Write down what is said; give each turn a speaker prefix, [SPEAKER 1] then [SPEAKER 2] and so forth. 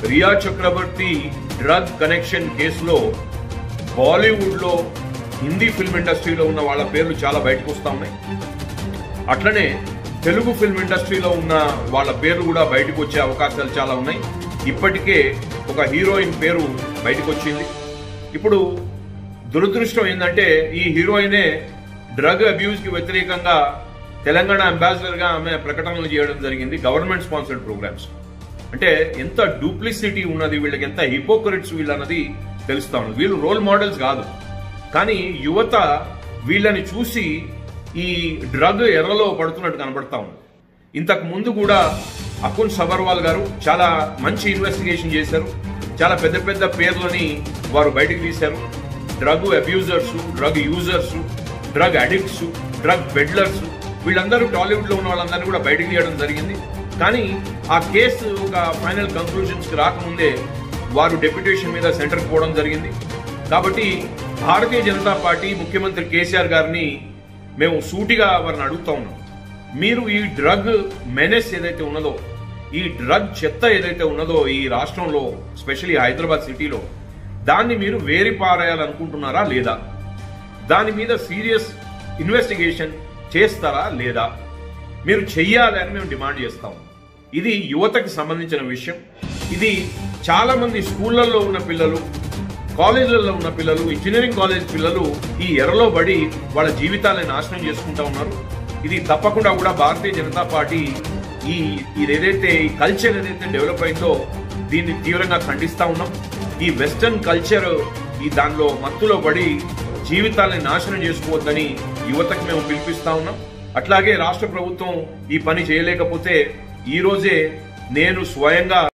[SPEAKER 1] రియా చక్రవర్తి drug connection కేసులో బాలీవుడ్ లో Hindi film ఇండస్ట్రీలో ఉన్న వాళ్ళ పేర్లు చాలా బయటకు వస్తా ఉన్నాయి అట్లనే తెలుగు ఫిల్మ్ ఇండస్ట్రీలో ఉన్న వాళ్ళ పేర్లు కూడా బయటకు వచ్చే అవకాశాలు చాలా ఉన్నాయి ఇప్పటికే ఒక హీరోయిన్ పేరు బయటకు వచ్చింది ఇప్పుడు దురదృష్టం ఏంటంటే ఈ హీరోయినే డ్రగ్ అబ్యూస్ కి వ్యతిరేకంగా తెలంగాణ అంబాసిడర్ గా ఆమె ప్రకటనలు చేయడం జరిగింది గవర్నమెంట్ స్పాన్సర్డ్ ప్రోగ్రామ్స్ అంటే ఎంత డూప్లిసిటీ ఉన్నది వీళ్ళకి ఎంత హిపోక్రెట్స్ వీళ్ళు అన్నది తెలుస్తా ఉన్నది వీళ్ళు రోల్ మోడల్స్ కాదు కానీ యువత వీళ్ళని చూసి ఈ డ్రగ్ ఎర్రలో పడుతున్నట్టు కనబడతా ఉంది ఇంతకు ముందు కూడా అకున్ సబర్వాల్ గారు చాలా మంచి ఇన్వెస్టిగేషన్ చేశారు చాలా పెద్ద పెద్ద పేర్లని వారు బయటకు తీశారు drug abusers drug users drug addicts drug peddlers వీళ్ళందరూ టాలీవుడ్ లో ఉన్న వాళ్ళందరినీ కూడా బయటకు తీయడం జరిగింది కానీ ఆ కేసు ఒక ఫైనల్ కంక్లూజన్స్ కి రాకముందే వారు డెప్యుటేషన్ మీద సెంటర్కి పోవడం జరిగింది కాబట్టి భారతీయ జనతా పార్టీ ముఖ్యమంత్రి కేసీఆర్ గారిని మేము సూటిగా వారిని అడుగుతా ఉన్నాం మీరు ఈ డ్రగ్ మెనెస్ ఏదైతే ఉన్నదో ఈ డ్రగ్ చెత్త ఏదైతే ఉన్నదో ఈ రాష్ట్రంలో స్పెషల్లీ హైదరాబాద్ సిటీలో దాన్ని మీరు వేరి పారేయాలనుకుంటున్నారా లేదా దాని మీద సీరియస్ ఇన్వెస్టిగేషన్ చేస్తారా లేదా మీరు చెయ్యాలి అని మేము డిమాండ్ చేస్తాం ఇది యువతకి సంబంధించిన విషయం ఇది చాలా మంది స్కూళ్ళల్లో ఉన్న పిల్లలు కాలేజీలలో ఉన్న పిల్లలు ఇంజనీరింగ్ కాలేజ్ పిల్లలు ఈ ఎర్రలో పడి వాళ్ళ జీవితాలను నాశనం చేసుకుంటా ఉన్నారు ఇది తప్పకుండా కూడా భారతీయ జనతా పార్టీ ఈ ఇది ఏదైతే ఈ కల్చర్ ఏదైతే డెవలప్ అయిందో దీన్ని తీవ్రంగా ఖండిస్తా ఉన్నాం ఈ వెస్టర్న్ కల్చర్ ఈ దానిలో మత్తులో పడి జీవితాలను నాశనం చేసుకోవద్దని యువతకు మేము పిలిపిస్తా ఉన్నాం అట్లాగే రాష్ట్ర ప్రభుత్వం ఈ పని చేయలేకపోతే ఈ రోజే నేను స్వయంగా